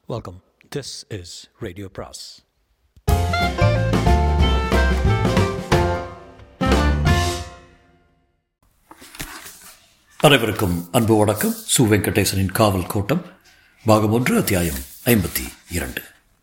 Welcome. This is Radio Pras. அனைவருக்கும் அன்பு வணக்கம் சு வெங்கடேசனின் காவல் கோட்டம் பாகம் ஒன்று அத்தியாயம் ஐம்பத்தி இரண்டு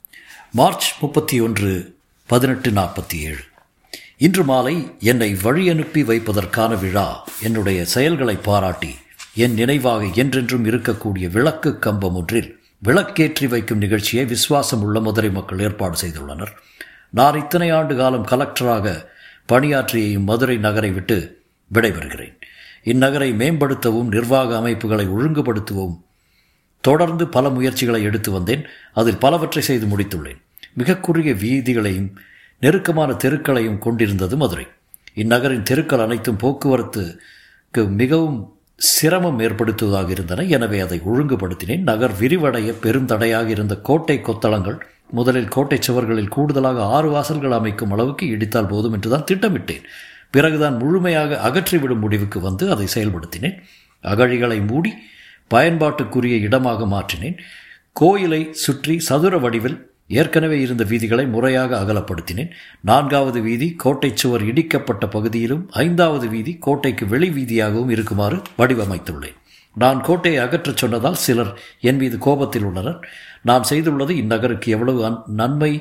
மார்ச் முப்பத்தி ஒன்று பதினெட்டு நாற்பத்தி ஏழு இன்று மாலை என்னை வழி அனுப்பி வைப்பதற்கான விழா என்னுடைய செயல்களை பாராட்டி என் நினைவாக என்றென்றும் இருக்கக்கூடிய விளக்கு கம்பம் ஒன்றில் விளக்கேற்றி வைக்கும் நிகழ்ச்சியை விசுவாசம் உள்ள மதுரை மக்கள் ஏற்பாடு செய்துள்ளனர் நான் இத்தனை ஆண்டு காலம் கலெக்டராக பணியாற்றிய மதுரை நகரை விட்டு விடைபெறுகிறேன் இந்நகரை மேம்படுத்தவும் நிர்வாக அமைப்புகளை ஒழுங்குபடுத்தவும் தொடர்ந்து பல முயற்சிகளை எடுத்து வந்தேன் அதில் பலவற்றை செய்து முடித்துள்ளேன் மிக குறுகிய வீதிகளையும் நெருக்கமான தெருக்களையும் கொண்டிருந்தது மதுரை இந்நகரின் தெருக்கள் அனைத்தும் போக்குவரத்துக்கு மிகவும் சிரமம் ஏற்படுத்துவதாக இருந்தன எனவே அதை ஒழுங்குபடுத்தினேன் நகர் விரிவடைய பெருந்தடையாக இருந்த கோட்டை கொத்தளங்கள் முதலில் கோட்டை சுவர்களில் கூடுதலாக ஆறு வாசல்கள் அமைக்கும் அளவுக்கு இடித்தால் போதும் என்றுதான் திட்டமிட்டேன் பிறகுதான் முழுமையாக அகற்றிவிடும் முடிவுக்கு வந்து அதை செயல்படுத்தினேன் அகழிகளை மூடி பயன்பாட்டுக்குரிய இடமாக மாற்றினேன் கோயிலை சுற்றி சதுர வடிவில் ஏற்கனவே இருந்த வீதிகளை முறையாக அகலப்படுத்தினேன் நான்காவது வீதி கோட்டை சுவர் இடிக்கப்பட்ட பகுதியிலும் ஐந்தாவது வீதி கோட்டைக்கு வெளி வீதியாகவும் இருக்குமாறு வடிவமைத்துள்ளேன் நான் கோட்டையை அகற்றச் சொன்னதால் சிலர் என் மீது கோபத்தில் உள்ளனர் நான் செய்துள்ளது இந்நகருக்கு எவ்வளவு நன்மை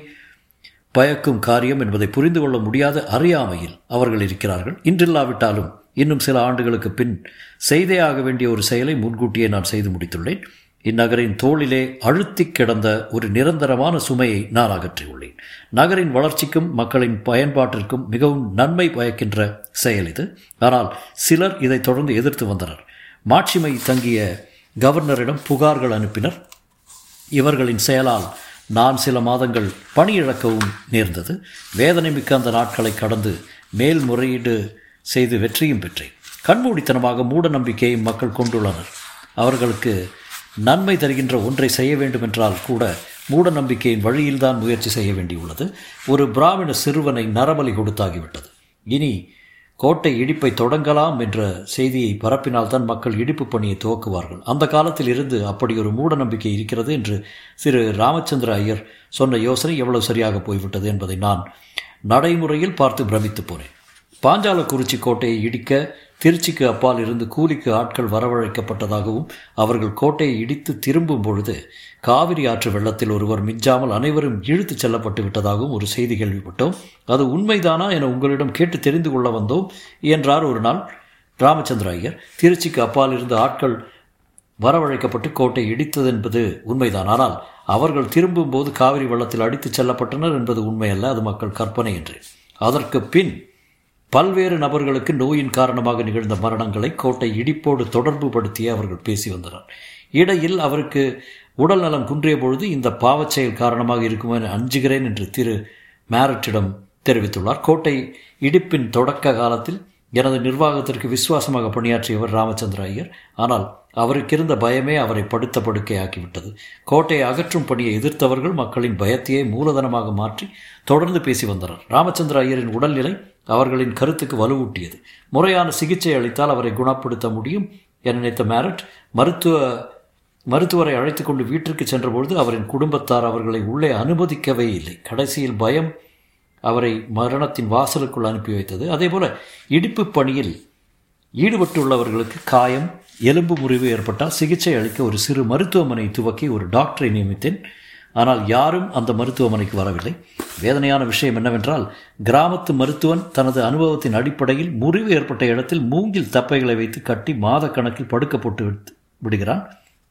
பயக்கும் காரியம் என்பதை புரிந்து கொள்ள முடியாத அறியாமையில் அவர்கள் இருக்கிறார்கள் இன்றில்லாவிட்டாலும் இன்னும் சில ஆண்டுகளுக்கு பின் செய்தே ஆக வேண்டிய ஒரு செயலை முன்கூட்டியே நான் செய்து முடித்துள்ளேன் இந்நகரின் தோளிலே அழுத்தி கிடந்த ஒரு நிரந்தரமான சுமையை நான் அகற்றியுள்ளேன் நகரின் வளர்ச்சிக்கும் மக்களின் பயன்பாட்டிற்கும் மிகவும் நன்மை பயக்கின்ற செயல் இது ஆனால் சிலர் இதை தொடர்ந்து எதிர்த்து வந்தனர் மாட்சிமை தங்கிய கவர்னரிடம் புகார்கள் அனுப்பினர் இவர்களின் செயலால் நான் சில மாதங்கள் பணியிழக்கவும் நேர்ந்தது வேதனை மிக்க அந்த நாட்களை கடந்து மேல்முறையீடு செய்து வெற்றியும் பெற்றேன் கண்மூடித்தனமாக மூட நம்பிக்கையை மக்கள் கொண்டுள்ளனர் அவர்களுக்கு நன்மை தருகின்ற ஒன்றை செய்ய வேண்டுமென்றால் கூட மூட நம்பிக்கையின் வழியில்தான் முயற்சி செய்ய வேண்டியுள்ளது ஒரு பிராமண சிறுவனை நரபலி கொடுத்தாகிவிட்டது இனி கோட்டை இடிப்பை தொடங்கலாம் என்ற செய்தியை பரப்பினால்தான் மக்கள் இடிப்பு பணியை துவக்குவார்கள் அந்த காலத்தில் இருந்து அப்படி ஒரு மூட நம்பிக்கை இருக்கிறது என்று திரு ராமச்சந்திர ஐயர் சொன்ன யோசனை எவ்வளவு சரியாக போய்விட்டது என்பதை நான் நடைமுறையில் பார்த்து பிரமித்து போனேன் பாஞ்சாலக்குறிச்சி கோட்டையை இடிக்க திருச்சிக்கு அப்பால் இருந்து கூலிக்கு ஆட்கள் வரவழைக்கப்பட்டதாகவும் அவர்கள் கோட்டையை இடித்து திரும்பும் பொழுது காவிரி ஆற்று வெள்ளத்தில் ஒருவர் மிஞ்சாமல் அனைவரும் இழுத்துச் செல்லப்பட்டு விட்டதாகவும் ஒரு செய்தி கேள்விப்பட்டோம் அது உண்மைதானா என உங்களிடம் கேட்டு தெரிந்து கொள்ள வந்தோம் என்றார் ஒரு நாள் ராமச்சந்திர ஐயர் திருச்சிக்கு அப்பால் இருந்து ஆட்கள் வரவழைக்கப்பட்டு கோட்டை இடித்தது என்பது உண்மைதான் ஆனால் அவர்கள் திரும்பும்போது காவிரி வெள்ளத்தில் அடித்துச் செல்லப்பட்டனர் என்பது உண்மையல்ல அது மக்கள் கற்பனை என்று அதற்கு பின் பல்வேறு நபர்களுக்கு நோயின் காரணமாக நிகழ்ந்த மரணங்களை கோட்டை இடிப்போடு தொடர்பு படுத்தியே அவர்கள் பேசி வந்தனர் இடையில் அவருக்கு உடல் நலம் குன்றிய பொழுது இந்த பாவச் செயல் காரணமாக இருக்குமோ என அஞ்சுகிறேன் என்று திரு மேரட்டிடம் தெரிவித்துள்ளார் கோட்டை இடிப்பின் தொடக்க காலத்தில் எனது நிர்வாகத்திற்கு விசுவாசமாக பணியாற்றியவர் ராமச்சந்திர ஐயர் ஆனால் அவருக்கு இருந்த பயமே அவரை படுத்த படுக்கையாக்கிவிட்டது கோட்டையை அகற்றும் பணியை எதிர்த்தவர்கள் மக்களின் பயத்தையே மூலதனமாக மாற்றி தொடர்ந்து பேசி வந்தனர் ராமச்சந்திர ஐயரின் உடல்நிலை அவர்களின் கருத்துக்கு வலுவூட்டியது முறையான சிகிச்சை அளித்தால் அவரை குணப்படுத்த முடியும் என நினைத்த மேரட் மருத்துவ மருத்துவரை அழைத்து கொண்டு வீட்டிற்கு சென்றபொழுது அவரின் குடும்பத்தார் அவர்களை உள்ளே அனுமதிக்கவே இல்லை கடைசியில் பயம் அவரை மரணத்தின் வாசலுக்குள் அனுப்பி வைத்தது அதேபோல இடிப்பு பணியில் ஈடுபட்டுள்ளவர்களுக்கு காயம் எலும்பு முறிவு ஏற்பட்டால் சிகிச்சை அளிக்க ஒரு சிறு மருத்துவமனை துவக்கி ஒரு டாக்டரை நியமித்தேன் ஆனால் யாரும் அந்த மருத்துவமனைக்கு வரவில்லை வேதனையான விஷயம் என்னவென்றால் கிராமத்து மருத்துவன் தனது அனுபவத்தின் அடிப்படையில் முறிவு ஏற்பட்ட இடத்தில் மூங்கில் தப்பைகளை வைத்து கட்டி மாத கணக்கில் படுக்க போட்டு விடுகிறான்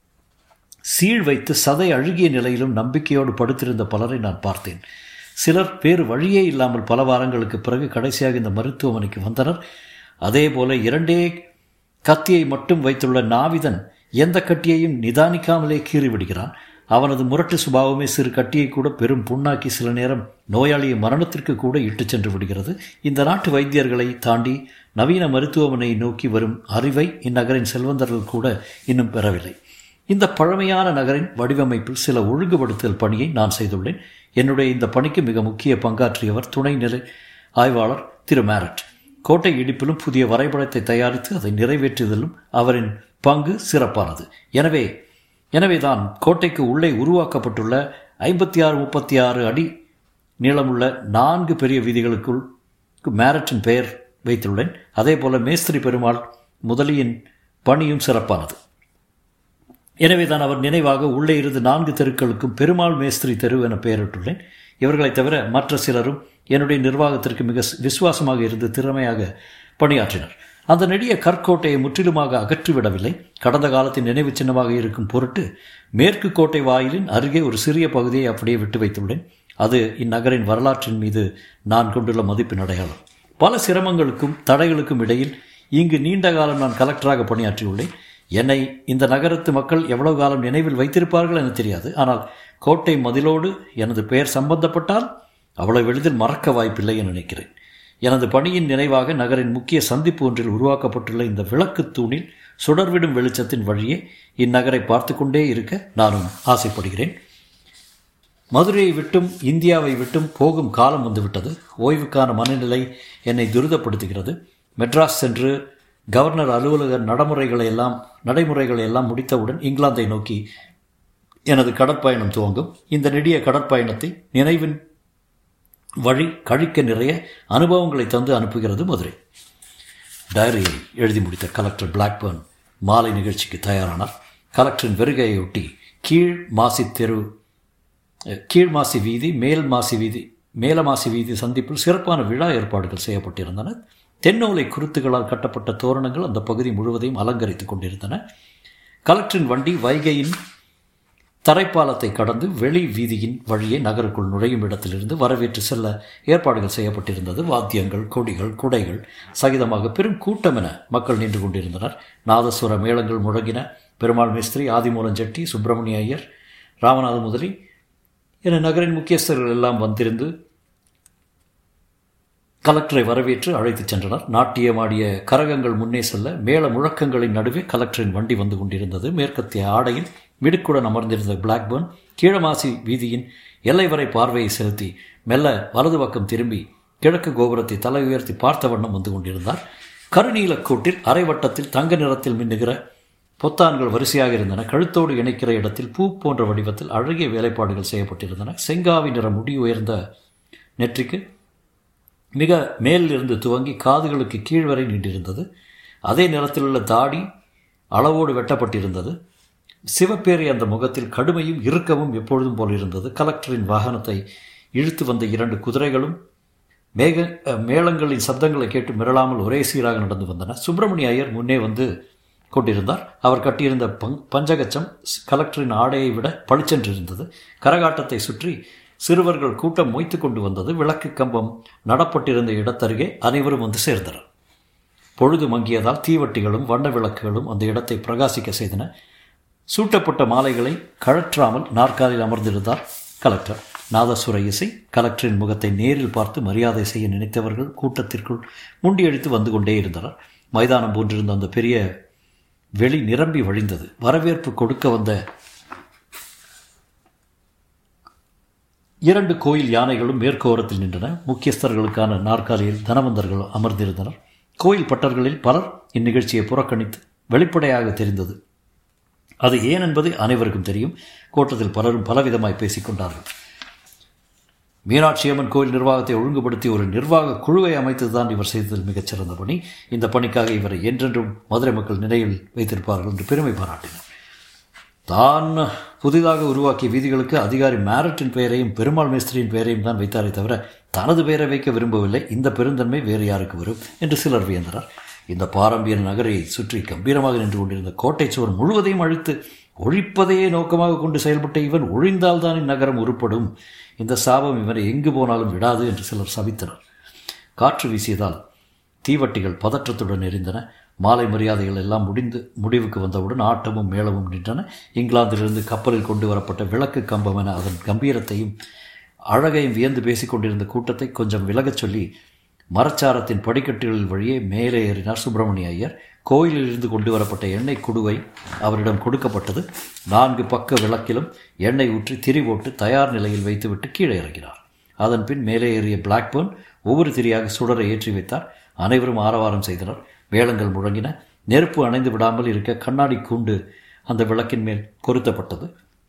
சீழ் வைத்து சதை அழுகிய நிலையிலும் நம்பிக்கையோடு படுத்திருந்த பலரை நான் பார்த்தேன் சிலர் வேறு வழியே இல்லாமல் பல வாரங்களுக்கு பிறகு கடைசியாக இந்த மருத்துவமனைக்கு வந்தனர் அதே போல இரண்டே கத்தியை மட்டும் வைத்துள்ள நாவிதன் எந்த கட்டியையும் நிதானிக்காமலே கீறிவிடுகிறான் அவனது முரட்டு சுபாவமே சிறு கட்டியை கூட பெரும் புண்ணாக்கி சில நேரம் நோயாளியை மரணத்திற்கு கூட இட்டுச் சென்று விடுகிறது இந்த நாட்டு வைத்தியர்களை தாண்டி நவீன மருத்துவமனையை நோக்கி வரும் அறிவை இந்நகரின் செல்வந்தர்கள் கூட இன்னும் பெறவில்லை இந்த பழமையான நகரின் வடிவமைப்பில் சில ஒழுங்குபடுத்தல் பணியை நான் செய்துள்ளேன் என்னுடைய இந்த பணிக்கு மிக முக்கிய பங்காற்றியவர் துணைநிலை ஆய்வாளர் திரு மேரட் கோட்டை இடிப்பிலும் புதிய வரைபடத்தை தயாரித்து அதை நிறைவேற்றுதலும் அவரின் பங்கு சிறப்பானது எனவே எனவேதான் கோட்டைக்கு உள்ளே உருவாக்கப்பட்டுள்ள ஐம்பத்தி ஆறு முப்பத்தி ஆறு அடி நீளமுள்ள நான்கு பெரிய வீதிகளுக்குள் மேரட்டின் பெயர் வைத்துள்ளேன் அதே போல மேஸ்திரி பெருமாள் முதலியின் பணியும் சிறப்பானது எனவே தான் அவர் நினைவாக உள்ளே இருந்து நான்கு தெருக்களுக்கும் பெருமாள் மேஸ்திரி தெரு என பெயரிட்டுள்ளேன் இவர்களைத் தவிர மற்ற சிலரும் என்னுடைய நிர்வாகத்திற்கு மிக விசுவாசமாக இருந்து திறமையாக பணியாற்றினர் அந்த நெடிய கற்கோட்டையை முற்றிலுமாக அகற்றிவிடவில்லை கடந்த காலத்தின் நினைவு சின்னமாக இருக்கும் பொருட்டு மேற்கு கோட்டை வாயிலின் அருகே ஒரு சிறிய பகுதியை அப்படியே விட்டு வைத்துள்ளேன் அது இந்நகரின் வரலாற்றின் மீது நான் கொண்டுள்ள மதிப்பின் அடையாளம் பல சிரமங்களுக்கும் தடைகளுக்கும் இடையில் இங்கு நீண்ட காலம் நான் கலெக்டராக பணியாற்றியுள்ளேன் என்னை இந்த நகரத்து மக்கள் எவ்வளவு காலம் நினைவில் வைத்திருப்பார்கள் என தெரியாது ஆனால் கோட்டை மதிலோடு எனது பெயர் சம்பந்தப்பட்டால் அவ்வளவு எளிதில் மறக்க வாய்ப்பில்லை என நினைக்கிறேன் எனது பணியின் நினைவாக நகரின் முக்கிய சந்திப்பு ஒன்றில் உருவாக்கப்பட்டுள்ள இந்த விளக்கு தூணில் சுடர்விடும் வெளிச்சத்தின் வழியே இந்நகரை பார்த்து கொண்டே இருக்க நானும் ஆசைப்படுகிறேன் மதுரையை விட்டும் இந்தியாவை விட்டும் போகும் காலம் வந்துவிட்டது ஓய்வுக்கான மனநிலை என்னை துரிதப்படுத்துகிறது மெட்ராஸ் சென்று கவர்னர் அலுவலக நடைமுறைகளை எல்லாம் நடைமுறைகளை எல்லாம் முடித்தவுடன் இங்கிலாந்தை நோக்கி எனது கடற்பயணம் துவங்கும் இந்த நெடிய கடற்பயணத்தை நினைவின் வழி கழிக்க நிறைய அனுபவங்களை தந்து அனுப்புகிறது மதுரை டைரியை எழுதி முடித்த கலெக்டர் பிளாக்பர்ன் மாலை நிகழ்ச்சிக்கு தயாரானார் கலெக்டரின் வருகையொட்டி கீழ் மாசி தெரு கீழ் மாசி வீதி மேல் மாசி வீதி மேலமாசி வீதி சந்திப்பில் சிறப்பான விழா ஏற்பாடுகள் செய்யப்பட்டிருந்தன தென்னோலை குருத்துகளால் கட்டப்பட்ட தோரணங்கள் அந்த பகுதி முழுவதையும் அலங்கரித்துக் கொண்டிருந்தன கலெக்டரின் வண்டி வைகையின் தரைப்பாலத்தை கடந்து வெளி வீதியின் வழியே நகருக்குள் நுழையும் இடத்திலிருந்து வரவேற்று செல்ல ஏற்பாடுகள் செய்யப்பட்டிருந்தது வாத்தியங்கள் கொடிகள் குடைகள் சகிதமாக பெரும் கூட்டம் என மக்கள் நின்று கொண்டிருந்தனர் நாதஸ்வர மேளங்கள் முழங்கின பெருமாள் மிஸ்திரி ஆதிமூலம் செட்டி சுப்பிரமணிய ஐயர் ராமநாத முதலி என நகரின் முக்கியஸ்தர்கள் எல்லாம் வந்திருந்து கலெக்டரை வரவேற்று அழைத்துச் சென்றனர் நாட்டியமாடிய கரகங்கள் முன்னே செல்ல மேல முழக்கங்களின் நடுவே கலெக்டரின் வண்டி வந்து கொண்டிருந்தது மேற்கத்திய ஆடையில் மிடுக்குடன் அமர்ந்திருந்த பிளாக்பர்ன் கீழமாசி வீதியின் எல்லை வரை பார்வையை செலுத்தி மெல்ல வலது பக்கம் திரும்பி கிழக்கு கோபுரத்தை தலை உயர்த்தி பார்த்த வண்ணம் வந்து கொண்டிருந்தார் கருநீலக்கூட்டில் அரைவட்டத்தில் தங்க நிறத்தில் மின்னுகிற பொத்தான்கள் வரிசையாக இருந்தன கழுத்தோடு இணைக்கிற இடத்தில் பூ போன்ற வடிவத்தில் அழகிய வேலைப்பாடுகள் செய்யப்பட்டிருந்தன செங்காவி நிற முடி உயர்ந்த நெற்றிக்கு மிக மேலிருந்து துவங்கி காதுகளுக்கு கீழ் வரை நீண்டிருந்தது அதே நிறத்தில் உள்ள தாடி அளவோடு வெட்டப்பட்டிருந்தது சிவப்பேறி அந்த முகத்தில் கடுமையும் இறுக்கமும் எப்பொழுதும் போல் இருந்தது கலெக்டரின் வாகனத்தை இழுத்து வந்த இரண்டு குதிரைகளும் மேக மேளங்களின் சப்தங்களை கேட்டு மிரளாமல் ஒரே சீராக நடந்து வந்தன சுப்பிரமணிய ஐயர் முன்னே வந்து கொண்டிருந்தார் அவர் கட்டியிருந்த பங் பஞ்சகச்சம் கலெக்டரின் ஆடையை விட பளிச்சென்றிருந்தது கரகாட்டத்தை சுற்றி சிறுவர்கள் கூட்டம் மொய்த்து கொண்டு வந்தது விளக்கு கம்பம் நடப்பட்டிருந்த இடத்தருகே அனைவரும் வந்து சேர்ந்தனர் பொழுது மங்கியதால் தீவட்டிகளும் வண்ண விளக்குகளும் அந்த இடத்தை பிரகாசிக்க செய்தன சூட்டப்பட்ட மாலைகளை கழற்றாமல் நாற்காலில் அமர்ந்திருந்தார் கலெக்டர் நாதசுர இசை கலெக்டரின் முகத்தை நேரில் பார்த்து மரியாதை செய்ய நினைத்தவர்கள் கூட்டத்திற்குள் முண்டியடித்து வந்து கொண்டே இருந்தனர் மைதானம் போன்றிருந்த அந்த பெரிய வெளி நிரம்பி வழிந்தது வரவேற்பு கொடுக்க வந்த இரண்டு கோயில் யானைகளும் மேற்கோரத்தில் நின்றன முக்கியஸ்தர்களுக்கான நாற்காலியில் தனவந்தர்கள் அமர்ந்திருந்தனர் கோயில் பட்டர்களில் பலர் இந்நிகழ்ச்சியை புறக்கணித்து வெளிப்படையாக தெரிந்தது அது ஏன் என்பது அனைவருக்கும் தெரியும் கோட்டத்தில் பலரும் பலவிதமாய் பேசிக்கொண்டார்கள் மீனாட்சி அம்மன் கோயில் நிர்வாகத்தை ஒழுங்குபடுத்தி ஒரு நிர்வாக குழுவை அமைத்ததுதான் இவர் செய்ததில் மிகச்சிறந்த பணி இந்த பணிக்காக இவரை என்றென்றும் மதுரை மக்கள் நினைவில் வைத்திருப்பார்கள் என்று பெருமை பாராட்டினார் தான் புதிதாக உருவாக்கிய வீதிகளுக்கு அதிகாரி மேரட்டின் பெயரையும் பெருமாள் மேஸ்திரியின் பெயரையும் தான் வைத்தாரே தவிர தனது பெயரை வைக்க விரும்பவில்லை இந்த பெருந்தன்மை வேறு யாருக்கு வரும் என்று சிலர் வியந்தனர் இந்த பாரம்பரிய நகரை சுற்றி கம்பீரமாக நின்று கொண்டிருந்த கோட்டை சுவர் முழுவதையும் அழித்து ஒழிப்பதையே நோக்கமாக கொண்டு செயல்பட்ட இவன் ஒழிந்தால்தான் இந்நகரம் உருப்படும் இந்த சாபம் இவனை எங்கு போனாலும் விடாது என்று சிலர் சபித்தனர் காற்று வீசியதால் தீவட்டிகள் பதற்றத்துடன் எரிந்தன மாலை மரியாதைகள் எல்லாம் முடிந்து முடிவுக்கு வந்தவுடன் ஆட்டமும் மேளமும் நின்றன இங்கிலாந்திலிருந்து கப்பலில் கொண்டு வரப்பட்ட விளக்கு கம்பம் என அதன் கம்பீரத்தையும் அழகையும் வியந்து பேசிக்கொண்டிருந்த கூட்டத்தை கொஞ்சம் விலகச் சொல்லி மரச்சாரத்தின் படிக்கட்டுகளில் வழியே மேலே ஏறினார் சுப்பிரமணிய ஐயர் கோயிலில் இருந்து கொண்டு வரப்பட்ட எண்ணெய் குடுவை அவரிடம் கொடுக்கப்பட்டது நான்கு பக்க விளக்கிலும் எண்ணெய் ஊற்றி திரி போட்டு தயார் நிலையில் வைத்துவிட்டு கீழே இறங்கினார் அதன் பின் மேலே ஏறிய பிளாக்பர்ன் ஒவ்வொரு திரியாக சுடரை ஏற்றி வைத்தார் அனைவரும் ஆரவாரம் செய்தனர் வேளங்கள் முழங்கின நெருப்பு அணைந்து விடாமல் இருக்க கண்ணாடி கூண்டு அந்த விளக்கின் மேல் பொருத்தப்பட்டது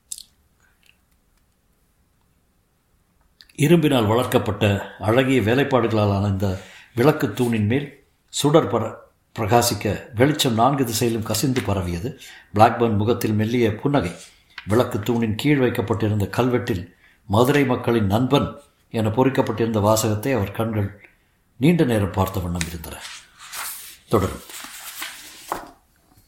இரும்பினால் வளர்க்கப்பட்ட அழகிய வேலைப்பாடுகளால் இந்த விளக்கு தூணின் மேல் சுடர் பர பிரகாசிக்க வெளிச்சம் நான்கு திசையிலும் கசிந்து பரவியது பிளாக்பர்ன் முகத்தில் மெல்லிய புன்னகை விளக்கு தூணின் கீழ் வைக்கப்பட்டிருந்த கல்வெட்டில் மதுரை மக்களின் நண்பன் என பொறிக்கப்பட்டிருந்த வாசகத்தை அவர் கண்கள் நீண்ட நேரம் பார்த்த வண்ணம் இருந்தன தொடரும்